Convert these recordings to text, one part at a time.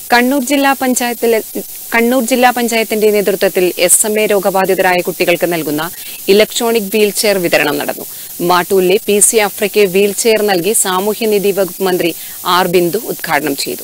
കണ്ണൂർ ജില്ലാ പഞ്ചായത്തിൽ കണ്ണൂർ ജില്ലാ പഞ്ചായത്തിന്റെ നേതൃത്വത്തിൽ എസ് എം എ രോഗബാധിതരായ കുട്ടികൾക്ക് നൽകുന്ന ഇലക്ട്രോണിക് വീൽ ചെയർ വിതരണം നടന്നു മാട്ടൂലിലെ പി സി അഫ്രയ്ക്ക് വീൽ ചെയർ നൽകി സാമൂഹ്യനീതി വകുപ്പ് മന്ത്രി ആർ ബിന്ദു ഉദ്ഘാടനം ചെയ്തു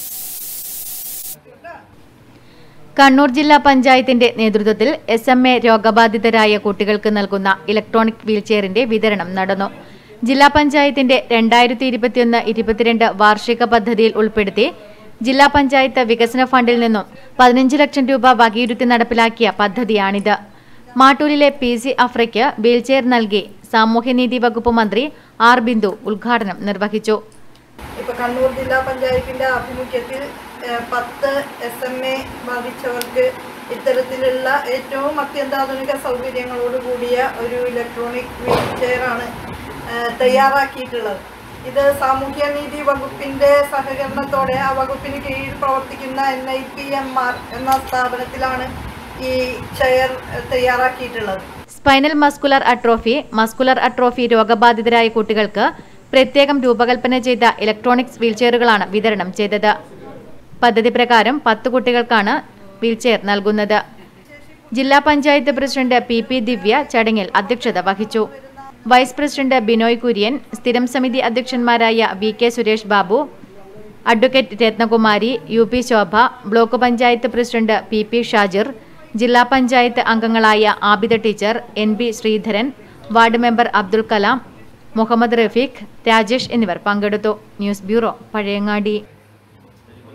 കണ്ണൂർ ജില്ലാ പഞ്ചായത്തിന്റെ നേതൃത്വത്തിൽ എസ് എം എ രോഗബാധിതരായ കുട്ടികൾക്ക് നൽകുന്ന ഇലക്ട്രോണിക് വീൽചെയറിന്റെ വിതരണം നടന്നു ജില്ലാ പഞ്ചായത്തിന്റെ രണ്ടായിരത്തി ഇരുപത്തിയൊന്ന് ഇരുപത്തിരണ്ട് വാർഷിക പദ്ധതിയിൽ ഉൾപ്പെടുത്തി ജില്ലാ പഞ്ചായത്ത് വികസന ഫണ്ടിൽ നിന്നും പതിനഞ്ച് ലക്ഷം രൂപ വകയിരുത്തി നടപ്പിലാക്കിയ പദ്ധതിയാണിത് മാട്ടൂലിലെ പി സി അഫ്രയ്ക്ക് വീൽചെയർ നൽകി സാമൂഹ്യനീതി വകുപ്പ് മന്ത്രി ആർ ബിന്ദു ഉദ്ഘാടനം നിർവഹിച്ചു ഇപ്പൊ കണ്ണൂർ ജില്ലാ പഞ്ചായത്തിന്റെ ആഭിമുഖ്യത്തിൽ ഏഹ്, പത്ത് എസ് എം എ ബാധിച്ചവർക്ക് ഇത്തരത്തിലുള്ള ഏറ്റവും അത്യന്താധുനിക സൗകര്യങ്ങളോട് കൂടിയ ഒരു ഇലക്ട്രോണിക് വീൽ ചെയറാണ് ഏഹ്, തയ്യാറാക്കിയിട്ടുള്ളത് ഇത് സാമൂഹ്യനീതി വകുപ്പിന്റെ സഹകരണത്തോടെ ആ വകുപ്പിന് കീഴിൽ പ്രവർത്തിക്കുന്ന N I P M R എന്ന സ്ഥാപനത്തിലാണ് ഈ ചെയർ ഏഹ്, തയ്യാറാക്കിയിട്ടുള്ളത് spinal muscular atrophy muscular atrophy രോഗബാധിതരായ കുട്ടികൾക്ക് പ്രത്യേകം രൂപകൽപ്പന ചെയ്ത ഇലക്ട്രോണിക്സ് വീൽചെയറുകളാണ് വിതരണം ചെയ്തത് പദ്ധതി പ്രകാരം പത്ത് കുട്ടികൾക്കാണ് വീൽചെയർ നൽകുന്നത് ജില്ലാ panchayat president P P Divya ചടങ്ങിൽ അധ്യക്ഷത വഹിച്ചു വൈസ് പ്രസിഡന്റ് ബിനോയ് കുര്യൻ സ്ഥിരം സമിതി അധ്യക്ഷന്മാരായ V K Suresh Babu advocate Ratnakumari U P Shobha block panchayat president P P Shajir ജില്ലാ പഞ്ചായത്ത് അംഗങ്ങളായ Abida teacher N B Sreedharan ward member Abdul Kalam Muhammad Rafeeq Rajesh എന്നിവർ പങ്കെടുത്തു ന്യൂസ് ബ്യൂറോ പഴയങ്ങാടി